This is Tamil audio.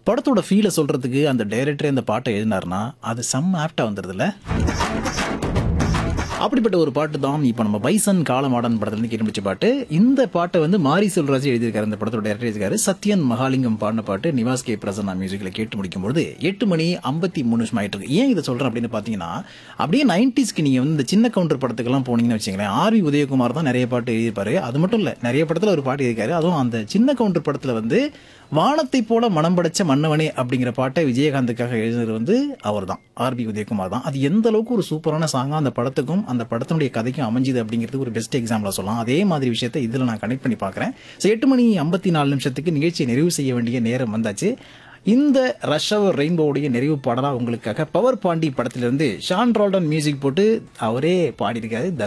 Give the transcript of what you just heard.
படத்தோட ஃபீலை சொல்றதுக்கு அந்த டைரக்டரே அந்த பாட்டை எழுதினார்னா அது செம்ம ஆப்டா வந்துருதுல்ல அப்படிப்பட்ட ஒரு பாட்டு தான் இப்போ நம்ம பைசன் காலமாடன் படத்துலேருந்து கேட்டு முடிச்ச பாட்டு இந்த பாட்டை வந்து மாரி செல்வராஜ் எழுதியிருக்காரு இந்த படத்தோட டேரக்டர் எழுதியிருக்காரு சத்யன் மகாலிங்கம் பாடின பாட்டு நிவாஸ் கே பிரசன்னா மியூசிக்கில் கேட்டு முடிக்கும்போது எட்டு மணி ஐம்பத்தி மூணு நிமிஷம் ஆயிட்டு இருக்கு ஏன் இதை சொல்கிறேன் அப்படின்னு பார்த்தீங்கன்னா அப்படியே நைன்டிஸ்க்கு நீங்கள் வந்து இந்த சின்ன கவுண்டர் படத்துக்கெல்லாம் போனீங்கன்னு வச்சுங்களேன் ஆர்வி உதயகுமார் தான் நிறைய பாட்டு எழுதியிருப்பாரு அது மட்டும் இல்லை நிறைய படத்தில் ஒரு பாட்டு எழுதியிருக்காரு அதுவும் அந்த சின்ன கவுண்டர் படத்தில் வந்து வானத்தை போல மனம் படைச்ச மன்னவனே அப்படிங்கிற பாட்டை விஜயகாந்துக்காக எழுதுனது வந்து அவர் தான் ஆர்பி உதயகுமார் தான் அது எந்த அளவுக்கு ஒரு சூப்பரான சாங்காக அந்த படத்துக்கும் அந்த படத்தினுடைய கதைக்கும் அமைஞ்சுது அப்படிங்கிறது ஒரு பெஸ்ட் எக்ஸாம்பிளாக சொல்லலாம் அதே மாதிரி விஷயத்தை இதில் நான் கனெக்ட் பண்ணி பார்க்குறேன் ஸோ எட்டு மணி ஐம்பத்தி நாலு நிமிஷத்துக்கு நிகழ்ச்சியை நிறைவு செய்ய வேண்டிய நேரம் வந்தாச்சு இந்த ரஷ் அவர் ரெயின்போவுடைய நிறைவு பாடலாக உங்களுக்காக பவர் பாண்டி படத்திலிருந்து ஷான் ரால்டன் மியூசிக் போட்டு அவரே பாடியிருக்காரு